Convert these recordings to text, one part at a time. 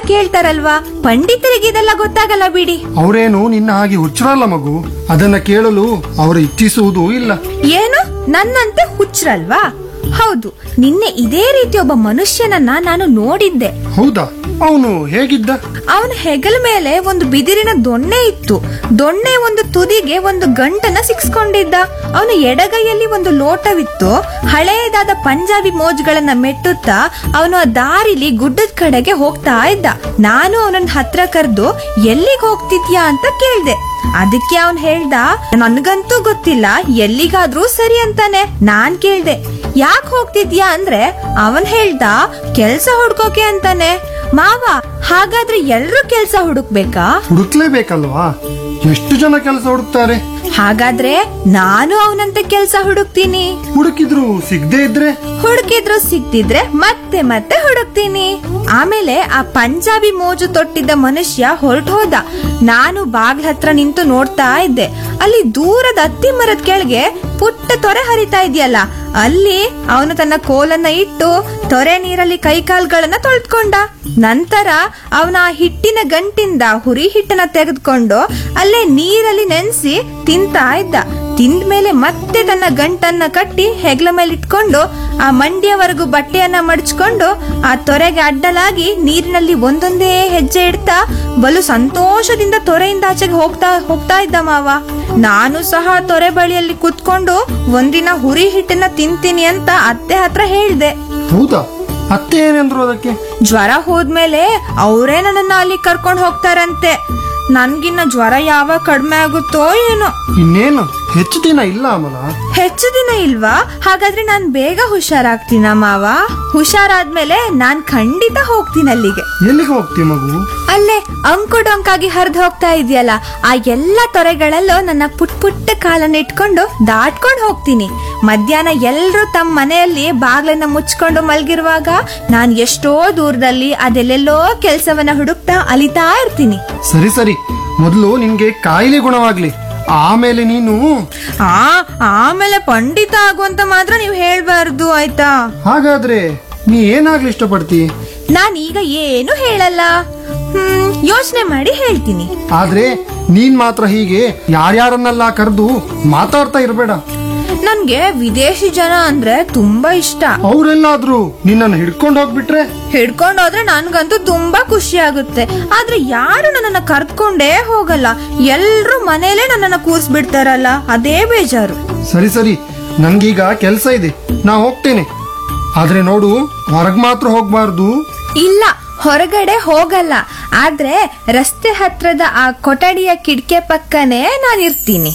ಕೇಳ್ತಾರಲ್ವಾ ಪಂಡಿತರಿಗೆ ಇದೆಲ್ಲ ಗೊತ್ತಾಗಲ್ಲ ಬಿಡಿ ಅವರೇನು ನಿನ್ನ ಹಾಗೆ ಹುಚ್ಚರಲ್ಲ ಮಗು ಅದನ್ನ ಕೇಳಲು ಅವರು ಇಚ್ಛಿಸುವುದೂ ಇಲ್ಲ ಏನು ನನ್ನಂತೆ ಹುಚ್ರಲ್ವಾ ಹೌದು ನಿನ್ನೆ ಇದೇ ರೀತಿ ಒಬ್ಬ ಮನುಷ್ಯನನ್ನ ನಾನು ನೋಡಿದ್ದೆ ಹೌದಾ ಅವನು ಹೇಗಿದ್ದ ಅವನ ಹೆಗಲ ಮೇಲೆ ಒಂದು ಬಿದಿರಿನ ದೊಣ್ಣೆ ಇತ್ತು ದೊಣ್ಣೆ ಒಂದು ತುದಿಗೆ ಒಂದು ಗಂಟನ್ನ ಸಿಕ್ಸ್ಕೊಂಡಿದ್ದ ಅವನ ಎಡಗೈಯಲ್ಲಿ ಒಂದು ಲೋಟವಿತ್ತು ಹಳೆಯದಾದ ಪಂಜಾಬಿ ಮೋಜ್ಗಳನ್ನ ಮೆಟ್ಟುತ್ತಾ ಅವನು ಆ ದಾರಿಲಿ ಗುಡ್ಡದ ಕಡೆಗೆ ಹೋಗ್ತಾ ಇದ್ದ ನಾನು ಅವನನ್ನ ಹತ್ರ ಕರೆದು ಎಲ್ಲಿಗೆ ಹೋಗ್ತಿದ್ಯಾ ಅಂತ ಕೇಳ್ದೆ ಅದಕ್ಕೆ ಅವನ್ ಹೇಳ್ದ ನನ್ಗಂತೂ ಗೊತ್ತಿಲ್ಲ ಎಲ್ಲಿಗಾದ್ರೂ ಸರಿ ಅಂತಾನೆ ನಾನ್ ಕೇಳ್ದೆ ಯಾಕೆ ಹೋಗ್ತಿದ್ಯಾ ಅಂದ್ರೆ ಅವನ್ ಹೇಳ್ದ ಕೆಲ್ಸ ಹುಡ್ಕೋಕೆ ಅಂತಾನೆ ಮಾವ ಹಾಗಾದ್ರೆ ಎಲ್ರೂ ಕೆಲ್ಸ ಹುಡುಕ್ಬೇಕಾ ಹುಡುಕ್ಲೇಬೇಕಲ್ವಾ ಎಷ್ಟು ಜನ ಕೆಲಸ ಹುಡುಕ್ತಾರೆ ಹಾಗಾದ್ರೆ ನಾನು ಅವನಂತೆ ಕೆಲ್ಸ ಹುಡುಕ್ತೀನಿ ಹುಡುಕಿದ್ರು ಸಿಗದೆ ಇದ್ರೆ ಹುಡುಕಿದ್ರು ಸಿಕ್ತಿದ್ರೆ ಮತ್ತೆ ಮತ್ತೆ ಹುಡುಕ್ತೀನಿ ಆಮೇಲೆ ಆ ಪಂಜಾಬಿ ಮೋಜು ತೊಟ್ಟಿದ್ದ ಮನುಷ್ಯ ಹೊರಟು ಹೋದ ನಾನು ಬಾಗ್ಲ ಹತ್ರ ನಿಂತು ನೋಡ್ತಾ ಇದ್ದೆ ಅಲ್ಲಿ ದೂರದ ಅತ್ತಿ ಮರದ ಕೆಳಗೆ ಪುಟ್ಟ ತೊರೆ ಹರಿತಾ ಇದೆಯಲ್ಲ ಅಲ್ಲಿ ಅವನು ತನ್ನ ಕೋಲನ್ನ ಇಟ್ಟು ತೊರೆ ನೀರಲ್ಲಿ ಕೈಕಾಲ್ಗಳನ್ನ ತೊಳೆದ್ಕೊಂಡ ನಂತರ ಅವನ ಆ ಹಿಟ್ಟಿನ ಗಂಟಿಂದ ಹುರಿ ಹಿಟ್ಟನ್ನ ತೆಗೆದುಕೊಂಡು ಅಲ್ಲೇ ನೀರಲ್ಲಿ ನೆನೆಸಿ ತಿಂತಾ ಇದ್ದ ತಿಂದ ಮೇಲೆ ಮತ್ತೆ ತನ್ನ ಗಂಟನ್ನ ಕಟ್ಟಿ ಹೆಗ್ಲ ಮೇಲೆ ಇಟ್ಕೊಂಡು ಆ ಮಂಡ್ಯವರೆಗೂ ಬಟ್ಟೆಯನ್ನ ಮಡಚ್ಕೊಂಡು ಆ ತೊರೆಗೆ ಅಡ್ಡಲಾಗಿ ನೀರಿನಲ್ಲಿ ಒಂದೊಂದೇ ಹೆಜ್ಜೆ ಇಡ್ತಾ ಬಲು ಸಂತೋಷದಿಂದ ತೊರೆಯಿಂದ ಆಚೆಗೆ ಹೋಗ್ತಾ ಹೋಗ್ತಾ ಇದ್ದ ಮಾವ ನಾನು ಸಹ ತೊರೆ ಬಳಿಯಲ್ಲಿ ಕುತ್ಕೊಂಡು ಒಂದಿನ ಹುರಿ ಹಿಟ್ಟನ್ನ ತಿಂತೀನಿ ಅಂತ ಅತ್ತೆ ಹತ್ರ ಹೇಳ್ದೆ ಹೌದಾ ಅತ್ತೆ ಏನೆಂದ್ರು ಅದಕ್ಕೆ ಜ್ವರ ಹೋದ್ಮೇಲೆ ಅವರೇ ನನ್ನನ್ನ ಅಲ್ಲಿ ಕರ್ಕೊಂಡು ಹೋಗ್ತಾರಂತೆ ನನ್ಗಿನ್ನ ಜ್ವರ ಯಾವಾಗ ಕಡಿಮೆ ಆಗುತ್ತೋ ಏನೋ ಇನ್ನೇನು ಹೆಚ್ಚು ದಿನ ಇಲ್ಲ ಅಮಲ ಹೆಚ್ಚು ದಿನ ಇಲ್ವಾ ಹಾಗಾದ್ರೆ ನಾನ್ ಬೇಗ ಹುಷಾರಾಗ್ತೀನ ಮಾವ ಹುಷಾರಾದ್ಮೇಲೆ ನಾನ್ ಖಂಡಿತ ಹೋಗ್ತೀನಿ ಅಲ್ಲಿಗೆ ಎಲ್ಲಿಗೆ ಹೋಗ್ತಿ ಮಗು ಅಲ್ಲೇ ಅಂಕು ಡೊಂಕಾಗಿ ಹರಿದು ಹೋಗ್ತಾ ಇದೆಯಲ್ಲ ಆ ಎಲ್ಲ ತೊರೆಗಳಲ್ಲೂ ನನ್ನ ಪುಟ್ ಪುಟ್ಟ ಕಾಲನ್ನ ಇಟ್ಕೊಂಡು ದಾಟ್ಕೊಂಡು ಹೋಗ್ತೀನಿ ಮಧ್ಯಾಹ್ನ ಎಲ್ರೂ ತಮ್ಮ ಮನೆಯಲ್ಲಿ ಬಾಗ್ಲನ್ನ ಮುಚ್ಕೊಂಡು ಮಲ್ಗಿರುವಾಗ ನಾನ್ ಎಷ್ಟೋ ದೂರದಲ್ಲಿ ಅದೆಲ್ಲೆಲ್ಲೋ ಕೆಲ್ಸವನ್ನ ಹುಡುಕ್ತಾ ಅಲಿತಾ ಇರ್ತೀನಿ ಸರಿ ಸರಿ ಮೊದಲು ನಿನ್ಗೆ ಕಾಯಿಲೆ ಗುಣವಾಗ್ಲಿ ಆಮೇಲೆ ನೀನು ಆ ಆಮೇಲೆ ಪಂಡಿತ ಆಗುವಂತ ಮಾತ್ರ ನೀವು ಹೇಳ್ಬಾರ್ದು ಆಯ್ತಾ ಹಾಗಾದ್ರೆ ನೀ ಏನಾಗ್ಲಿ ಇಷ್ಟಪಡ್ತಿ ನಾನ್ ಈಗ ಏನು ಹೇಳಲ್ಲ ಹ್ಮ್ ಯೋಚನೆ ಮಾಡಿ ಹೇಳ್ತೀನಿ ಆದ್ರೆ ನೀನ್ ಮಾತ್ರ ಹೀಗೆ ಯಾರ್ಯಾರನ್ನೆಲ್ಲ ಕರೆದು ಮಾತಾಡ್ತಾ ಇರಬೇಡ ನನ್ಗೆ ವಿದೇಶಿ ಜನ ಅಂದ್ರೆ ತುಂಬಾ ಇಷ್ಟ ಅವರೆಲ್ಲಾದ್ರೂ ನಿನ್ನನ್ನು ಹಿಡ್ಕೊಂಡು ಹೋಗ್ಬಿಟ್ರೆ ಹಿಡ್ಕೊಂಡು ಹೋದ್ರೆ ನನ್ಗಂತೂ ತುಂಬಾ ಖುಷಿ ಆಗುತ್ತೆ ಆದ್ರೆ ಯಾರು ನನ್ನನ್ನ ಕರ್ದ್ಕೊಂಡೇ ಹೋಗಲ್ಲ ಎಲ್ರು ಮನೇಲೆ ನನ್ನನ್ನ ಕೂರ್ಸ್ಬಿಡ್ತಾರಲ್ಲ ಅದೇ ಬೇಜಾರು ಸರಿ ಸರಿ ನನ್ಗೀಗ ಕೆಲ್ಸ ಇದೆ ನಾ ಹೋಗ್ತೇನೆ ಆದ್ರೆ ನೋಡು ಹೊರಗ್ ಮಾತ್ರ ಹೋಗ್ಬಾರ್ದು ಇಲ್ಲ ಹೊರಗಡೆ ಹೋಗಲ್ಲ ಆದ್ರೆ ರಸ್ತೆ ಹತ್ರದ ಆ ಕೊಠಡಿಯ ಕಿಟಕೆ ಪಕ್ಕನೇ ನಾನಿರ್ತೀನಿ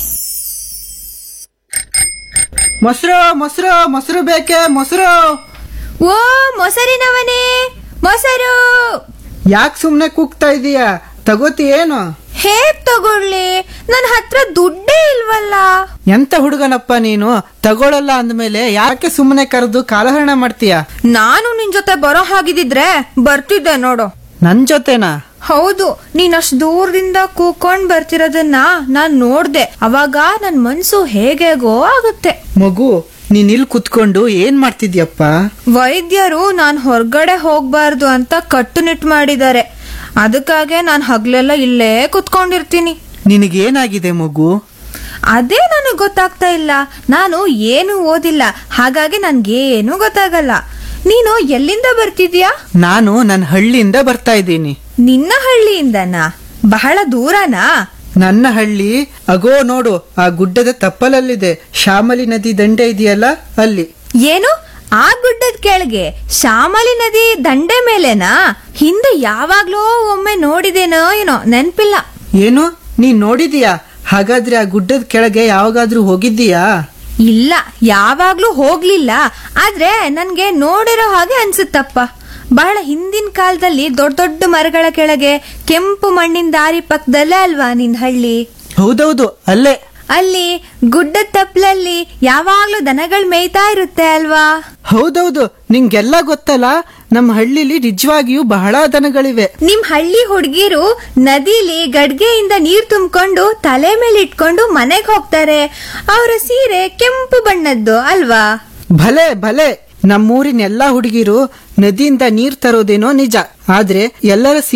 ಮೊಸರು ಮೊಸರು ಮೊಸರು ಬೇಕೆ ಮೊಸರು ಓ ಮೊಸರಿನವನೇ ಮೊಸರು ಯಾಕೆ ಸುಮ್ನೆ ಕೂಗ್ತಾ ಇದೀಯ ತಗೋತಿ ಏನು ಹೇಗ್ ತಗೊಳ್ಳಿ ನನ್ ಹತ್ರ ದುಡ್ಡೇ ಇಲ್ವಲ್ಲ ಎಂತ ಹುಡುಗನಪ್ಪ ನೀನು ತಗೊಳಲ್ಲ ಅಂದ್ಮೇಲೆ ಯಾಕೆ ಸುಮ್ಮನೆ ಕರೆದು ಕಾಲಹರಣ ಮಾಡ್ತೀಯ ನಾನು ನಿನ್ ಜೊತೆ ಬರೋ ಹಾಗಿದ್ರೆ ಬರ್ತಿದ್ದೆ ನೋಡು ನನ್ ಜೊತೆನಾ ಹೌದು ನೀನ್ ಅಷ್ಟ್ ದೂರದಿಂದ ಕೂಕೊಂಡ್ ಬರ್ತಿರೋದನ್ನ ನಾನ್ ನೋಡ್ದೆ ಅವಾಗ ನನ್ ಮನ್ಸು ಹೇಗೇಗೋ ಆಗುತ್ತೆ ಮಗು ನೀನ್ ಇಲ್ಲಿ ಕುತ್ಕೊಂಡು ಏನ್ ಮಾಡ್ತಿದ್ಯಪ್ಪ ವೈದ್ಯರು ನಾನ್ ಹೊರಗಡೆ ಹೋಗ್ಬಾರ್ದು ಅಂತ ಕಟ್ಟುನಿಟ್ಟು ಮಾಡಿದ್ದಾರೆ ಅದಕ್ಕಾಗೆ ನಾನ್ ಹಗ್ಲೆಲ್ಲ ಇಲ್ಲೇ ಕುತ್ಕೊಂಡಿರ್ತೀನಿ ನಿನಗೇನಾಗಿದೆ ಮಗು ಅದೇ ನನಗೆ ಗೊತ್ತಾಗ್ತಾ ಇಲ್ಲ ನಾನು ಏನು ಓದಿಲ್ಲ ಹಾಗಾಗಿ ನನ್ಗೇನು ಗೊತ್ತಾಗಲ್ಲ ನೀನು ಎಲ್ಲಿಂದ ಬರ್ತಿದ್ಯಾ ನಾನು ನನ್ನ ಹಳ್ಳಿಯಿಂದ ಬರ್ತಾ ಇದ್ದೀನಿ ನಿನ್ನ ಹಳ್ಳಿಯಿಂದನಾ ಬಹಳ ದೂರನಾ ನನ್ನ ಹಳ್ಳಿ ಅಗೋ ನೋಡು ಆ ಗುಡ್ಡದ ತಪ್ಪಲಲ್ಲಿದೆ ಶಾಮಲಿ ನದಿ ದಂಡೆ ಇದೆಯಲ್ಲ ಅಲ್ಲಿ ಏನು ಆ ಗುಡ್ಡದ ಕೆಳಗೆ ಶಾಮಲಿ ನದಿ ದಂಡೆ ಮೇಲೆನಾ ಹಿಂದೆ ಯಾವಾಗ್ಲೋ ಒಮ್ಮೆ ನೋಡಿದೇನೋ ಏನೋ ನೆನ್ಪಿಲ್ಲ ಏನು ನೀನ್ ನೋಡಿದೀಯಾ ಹಾಗಾದ್ರೆ ಆ ಗುಡ್ಡದ ಕೆಳಗೆ ಯಾವಾಗಾದ್ರೂ ಹೋಗಿದ್ದೀಯಾ ಇಲ್ಲ ಯಾವಾಗ್ಲೂ ಹೋಗ್ಲಿಲ್ಲ ಆದ್ರೆ ನನ್ಗೆ ನೋಡಿರೋ ಹಾಗೆ ಅನ್ಸುತ್ತಪ್ಪ ಬಹಳ ಹಿಂದಿನ ಕಾಲದಲ್ಲಿ ದೊಡ್ಡ ದೊಡ್ಡ ಮರಗಳ ಕೆಳಗೆ ಕೆಂಪು ಮಣ್ಣಿನ ದಾರಿ ಪಕ್ಕದಲ್ಲೇ ಅಲ್ವಾ ನಿನ್ ಹಳ್ಳಿ ಹೌದೌದು ಅಲ್ಲೇ ಅಲ್ಲಿ ಗುಡ್ಡದ ತಪ್ಪಲಲ್ಲಿ ಯಾವಾಗ್ಲೂ ದನಗಳು ಮೇಯ್ತಾ ಇರುತ್ತೆ ಅಲ್ವಾ ಹೌದೌದು ನಿಂಗೆಲ್ಲ ಗೊತ್ತಲ್ಲ ನಮ್ಮ ಹಳ್ಳಿಲಿ ನಿಜವಾಗಿಯೂ ಬಹಳ ದನಗಳಿವೆ ನಿಮ್ ಹಳ್ಳಿ ಹುಡ್ಗಿರು ನದಿಲಿ ಗಡ್ಗೆಯಿಂದ ನೀರ್ ತುಂಬಿಕೊಂಡು ತಲೆ ಮೇಲೆ ಇಟ್ಕೊಂಡು ಮನೆಗ್ ಹೋಗ್ತಾರೆ ಅವರ ಸೀರೆ ಕೆಂಪು ಬಣ್ಣದ್ದು ಅಲ್ವಾ ಭಲೆ ಭಲೆ ನಮ್ಮೂರಿನ ಎಲ್ಲಾ ಹುಡುಗಿರು ನದಿಯಿಂದ ನೀರ್ ತರೋದೇನೋ ನಿಜ ಆದ್ರೆ ಎಲ್ಲರ